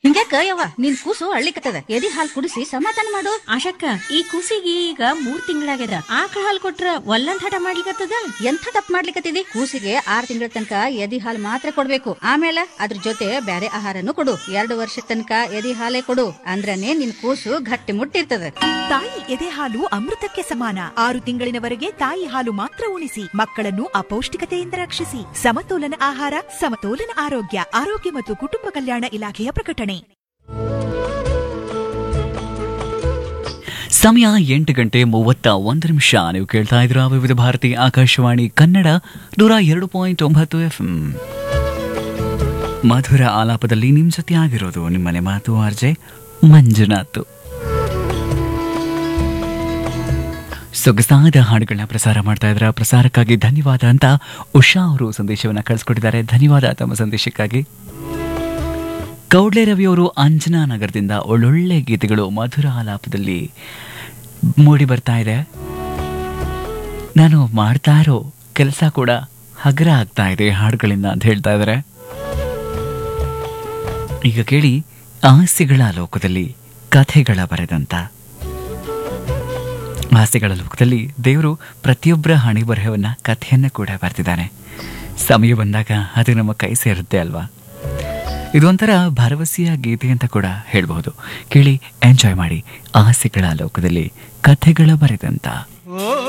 ಹಿಂಗ್ಯಾಕ ಯವ್ವ ನಿನ್ ಕೂಸು ಅಳ್ಳಿಕತ್ತದ ಎದಿ ಹಾಲ್ ಕುಡಿಸಿ ಸಮಾಧಾನ ಮಾಡು ಆಶಕ್ಕ ಈ ಕೂಸಿಗೆ ಈಗ ಮೂರ್ ತಿಂಗಳಾಗ್ಯದ ಆಕಳ ಹಾಲ್ ಕೊಟ್ರ ಒಲ್ಲಂದ್ ಹಠ ಮಾಡ್ಲಿಕತ್ತದ ಎಂಥ ತಪ್ಪು ಮಾಡ್ಲಿಕತ್ತಿದಿ ಕೂಸಿಗೆ ಆರ್ ತಿಂಗಳ ತನಕ ಎದಿ ಹಾಲ್ ಮಾತ್ರ ಕೊಡ್ಬೇಕು ಆಮೇಲೆ ಅದ್ರ ಜೊತೆ ಬ್ಯಾರೆ ಆಹಾರನು ಕೊಡು ಎರಡು ವರ್ಷ ತನಕ ಎದಿ ಹಾಲೇ ಕೊಡು ಅಂದ್ರನೇ ನಿನ್ ಕೂಸು ಗಟ್ಟಿ ಮುಟ್ಟಿರ್ತದ ತಾಯಿ ಎದೆ ಹಾಲು ಅಮೃತಕ್ಕೆ ಸಮಾನ ಆರು ತಿಂಗಳಿನವರೆಗೆ ತಾಯಿ ಹಾಲು ಮಾತ್ರ ಉಣಿಸಿ ಮಕ್ಕಳನ್ನು ಅಪೌಷ್ಟಿಕತೆಯಿಂದ ರಕ್ಷಿಸಿ ಸಮತೋಲನ ಆಹಾರ ಸಮತೋಲನ ಆರೋಗ್ಯ ಆರೋಗ್ಯ ಮತ್ತು ಕುಟುಂಬ ಕಲ್ಯಾಣ ಇಲಾಖೆಯ ಪ್ರಕಟಣೆ ಸಮಯ ಎಂಟು ಗಂಟೆ ಮೂವತ್ತ ಒಂದು ನಿಮಿಷ ನೀವು ಕೇಳ್ತಾ ಇದ್ರ ವಿವಿಧ ಭಾರತಿ ಆಕಾಶವಾಣಿ ಕನ್ನಡ ನೂರ ಎರಡು ಪಾಯಿಂಟ್ ಒಂಬತ್ತು ಎಫ್ ಮಧುರ ಆಲಾಪದಲ್ಲಿ ನಿಮ್ಮ ಜೊತೆ ಆಗಿರೋದು ನಿಮ್ಮನೆ ಮಾತು ಆರ್ಜೆ ಮಂಜುನಾಥ್ ಸೊಗಸಾದ ಹಾಡುಗಳನ್ನ ಪ್ರಸಾರ ಮಾಡ್ತಾ ಇದ್ರ ಪ್ರಸಾರಕ್ಕಾಗಿ ಧನ್ಯವಾದ ಅಂತ ಉಷಾ ಅವರು ಸಂದೇಶವನ್ನ ಕಳಿಸ್ಕೊಟ್ಟಿದ್ದಾರೆ ಧನ್ಯವಾದ ತಮ್ಮ ಸಂದೇಶಕ್ಕಾಗಿ ಕೌಡ್ಲೆ ರವಿಯವರು ಅಂಜನಾ ನಗರದಿಂದ ಒಳ್ಳೊಳ್ಳೆ ಗೀತೆಗಳು ಮಧುರ ಆಲಾಪದಲ್ಲಿ ಮೂಡಿ ಬರ್ತಾ ಇದೆ ನಾನು ಮಾಡ್ತಾ ಇರೋ ಕೆಲಸ ಕೂಡ ಹಗರ ಆಗ್ತಾ ಇದೆ ಹಾಡುಗಳಿಂದ ಅಂತ ಹೇಳ್ತಾ ಇದ್ದಾರೆ ಈಗ ಕೇಳಿ ಆಸೆಗಳ ಲೋಕದಲ್ಲಿ ಕಥೆಗಳ ಬರೆದಂತ ಆಸೆಗಳ ಲೋಕದಲ್ಲಿ ದೇವರು ಪ್ರತಿಯೊಬ್ಬರ ಹಣೆ ಬರಹವನ್ನ ಕಥೆಯನ್ನ ಕೂಡ ಬರೆದಿದ್ದಾನೆ ಸಮಯ ಬಂದಾಗ ಅದು ನಮ್ಮ ಕೈ ಸೇರುತ್ತೆ ಅಲ್ವಾ ಇದೊಂಥರ ಭರವಸೆಯ ಗೀತೆ ಅಂತ ಕೂಡ ಹೇಳ್ಬಹುದು ಕೇಳಿ ಎಂಜಾಯ್ ಮಾಡಿ ಆಸೆಗಳ ಲೋಕದಲ್ಲಿ ಕಥೆಗಳ ಬರೆದಂತ